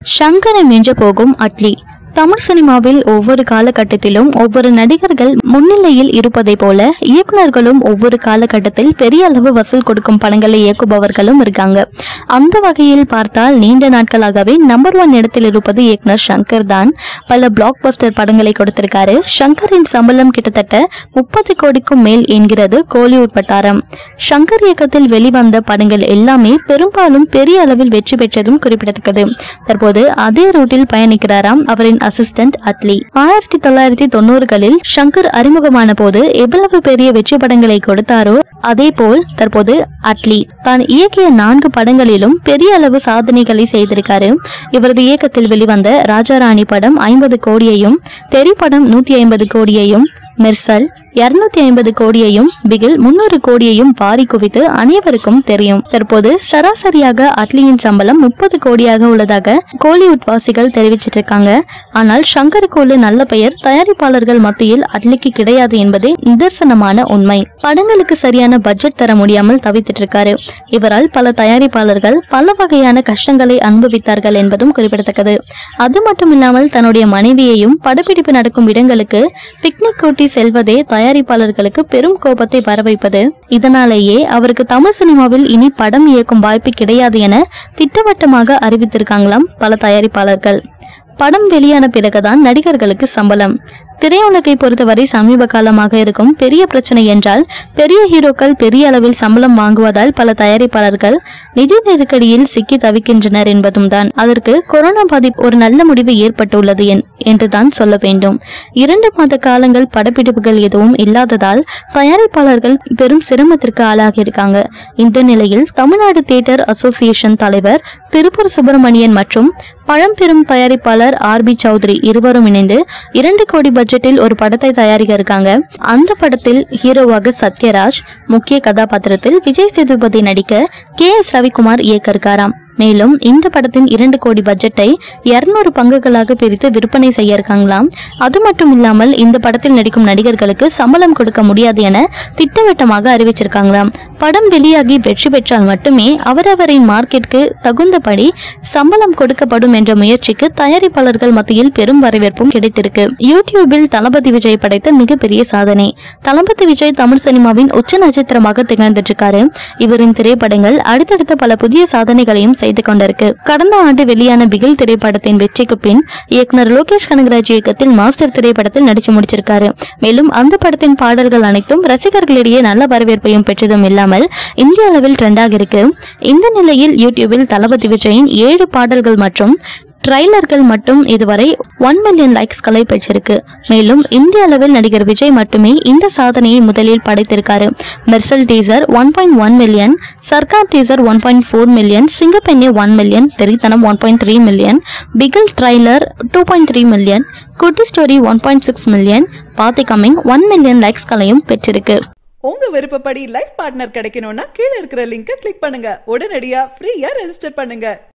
சங்கரை மிஞ்ச போகும் அட்லி தமிழ் சினிமாவில் ஒவ்வொரு காலகட்டத்திலும் ஒவ்வொரு நடிகர்கள் முன்னிலையில் இருப்பதை போல இயக்குனர்களும் ஒவ்வொரு காலகட்டத்தில் பெரிய அளவு வசூல் கொடுக்கும் படங்களை இயக்குபவர்களும் இருக்காங்க அந்த வகையில் பார்த்தால் நீண்ட நாட்களாகவே நம்பர் ஒன் இடத்தில் இருப்பது இயக்குனர் சங்கர் தான் பல பிளாக் பஸ்டர் படங்களை கொடுத்திருக்காரு சங்கரின் சம்பளம் கிட்டத்தட்ட முப்பது கோடிக்கும் மேல் என்கிறது கோலிவுட் வட்டாரம் சங்கர் இயக்கத்தில் வெளிவந்த படங்கள் எல்லாமே பெரும்பாலும் பெரிய அளவில் வெற்றி பெற்றதும் குறிப்பிடத்தக்கது தற்போது அதே ரூட்டில் பயணிக்கிறாராம் அவரின் அசிஸ்டன்ட் அட்லி ஆயிரத்தி தொள்ளாயிரத்தி தொண்ணூறுகளில் சங்கர் அறிமுகமான போது எவ்வளவு பெரிய வெற்றி படங்களை கொடுத்தாரோ அதே போல் தற்போது அட்லி தான் இயக்கிய நான்கு படங்களிலும் பெரிய அளவு சாதனைகளை செய்திருக்காரு இவரது இயக்கத்தில் வெளிவந்த ராஜாராணி படம் ஐம்பது கோடியையும் தெரி படம் நூத்தி ஐம்பது கோடியையும் மெர்சல் இருநூத்தி ஐம்பது கோடியையும் பிகில் முன்னூறு கோடியையும் வாரி குவித்து அனைவருக்கும் தெரியும் தற்போது சராசரியாக அட்லியின் சம்பளம் முப்பது கோடியாக உள்ளதாக கோலிவுட் வாசிகள் தெரிவிச்சிட்டு இருக்காங்க ஆனால் சங்கருக்கு உள்ள நல்ல பெயர் தயாரிப்பாளர்கள் மத்தியில் அட்லிக்கு கிடையாது என்பதே நிதர்சனமான உண்மை படங்களுக்கு சரியான பட்ஜெட் தர முடியாமல் தவித்துட்டு இருக்காரு இவரால் பல தயாரிப்பாளர்கள் பல வகையான கஷ்டங்களை அனுபவித்தார்கள் என்பதும் குறிப்பிடத்தக்கது அது மட்டும் இல்லாமல் தன்னுடைய மனைவியையும் படப்பிடிப்பு நடக்கும் இடங்களுக்கு பிக்னிக் கூட்டி செல்வதே தயாரிப்பாளர்களுக்கு பெரும் கோபத்தை வரவைப்பது இதனாலேயே அவருக்கு தமிழ் சினிமாவில் இனி படம் இயக்கும் வாய்ப்பு கிடையாது என திட்டவட்டமாக அறிவித்திருக்காங்களாம் பல தயாரிப்பாளர்கள் படம் வெளியான பிறகுதான் நடிகர்களுக்கு சம்பளம் திரையுலகை பொறுத்தவரை சமீப காலமாக இருக்கும் பெரிய பிரச்சனை என்றால் பெரிய ஹீரோக்கள் பெரிய அளவில் சம்பளம் வாங்குவதால் பல தயாரிப்பாளர்கள் நிதி நெருக்கடியில் சிக்கி தவிக்கின்றனர் என்பதும் தான் அதற்கு கொரோனா பாதிப்பு ஒரு நல்ல முடிவு ஏற்பட்டுள்ளது என்- என்றுதான் சொல்ல வேண்டும் இரண்டு மாத காலங்கள் படப்பிடிப்புகள் எதுவும் இல்லாததால் தயாரிப்பாளர்கள் பெரும் சிரமத்திற்கு ஆளாகி இருக்காங்க இந்த நிலையில் தமிழ்நாடு தியேட்டர் அசோசியேஷன் தலைவர் திருப்பூர் சுப்பிரமணியன் மற்றும் பழம்பெரும் தயாரிப்பாளர் ஆர் பி சௌத்ரி இருவரும் இணைந்து இரண்டு கோடி பட்ஜெட்டில் ஒரு படத்தை தயாரிக்க இருக்காங்க அந்த படத்தில் ஹீரோவாக சத்யராஜ் முக்கிய கதாபாத்திரத்தில் விஜய் சேதுபதி நடிக்க கே எஸ் ரவிக்குமார் இயக்க இருக்காராம் மேலும் இந்த படத்தின் இரண்டு கோடி பட்ஜெட்டை இருநூறு பங்குகளாக பிரித்து விற்பனை செய்ய இருக்காங்களாம் அது மட்டும் இல்லாமல் இந்த படத்தில் நடிக்கும் நடிகர்களுக்கு சம்பளம் கொடுக்க முடியாது என திட்டவட்டமாக அறிவிச்சிருக்காங்களாம் படம் வெளியாகி வெற்றி பெற்றால் மட்டுமே அவரவரின் மார்க்கெட்டுக்கு தகுந்தபடி சம்பளம் கொடுக்கப்படும் என்ற முயற்சிக்கு தயாரிப்பாளர்கள் மத்தியில் பெரும் வரவேற்பும் கிடைத்திருக்கு யூடியூபில் தளபதி விஜய் படைத்த மிகப்பெரிய சாதனை தளபதி விஜய் தமிழ் சினிமாவின் உச்ச நட்சத்திரமாக திகழ்ந்துட்டு இருக்காரு இவரின் திரைப்படங்கள் அடுத்தடுத்த பல புதிய சாதனைகளையும் செய்து கொண்டிருக்கு கடந்த ஆண்டு வெளியான பிகில் திரைப்படத்தின் வெற்றிக்கு பின் இயக்குனர் லோகேஷ் கனகராஜ் இயக்கத்தில் மாஸ்டர் திரைப்படத்தில் நடிச்சு முடிச்சிருக்காரு மேலும் அந்த படத்தின் பாடல்கள் அனைத்தும் ரசிகர்களிடையே நல்ல வரவேற்பையும் பெற்றதும் இல்லாமல் இந்திய அளவில் ட்ரெண்டாக இருக்கு இந்த நிலையில் யூடியூபில் தளபதி விஜயின் ஏழு பாடல்கள் மற்றும் ட்ரைலர்கள் மட்டும் இதுவரை ஒன் மில்லியன் லைக்ஸ்களை பெற்றிருக்கு மேலும் இந்திய அளவில் நடிகர் விஜய் மட்டுமே இந்த சாதனையை முதலில் படைத்திருக்காரு Mersal teaser one point one million Sarkar teaser one point four million Singappenney one million தெரித்தனம் one point three million Bigil trailer two point three million Kutti story one point six million பாத்தி கம்மிங் ஒன் மில்லியன் லைக்ஸ்களையும் பெற்றிருக்கு உங்க விருப்பப்படி லைஃப் பார்ட்னர் கிடைக்கணும்னா கீழ இருக்கிற லிங்கை கிளிக் பண்ணுங்க உடனடியா ஃப்ரீயா ரெஜிஸ்டர் பண்ணுங்க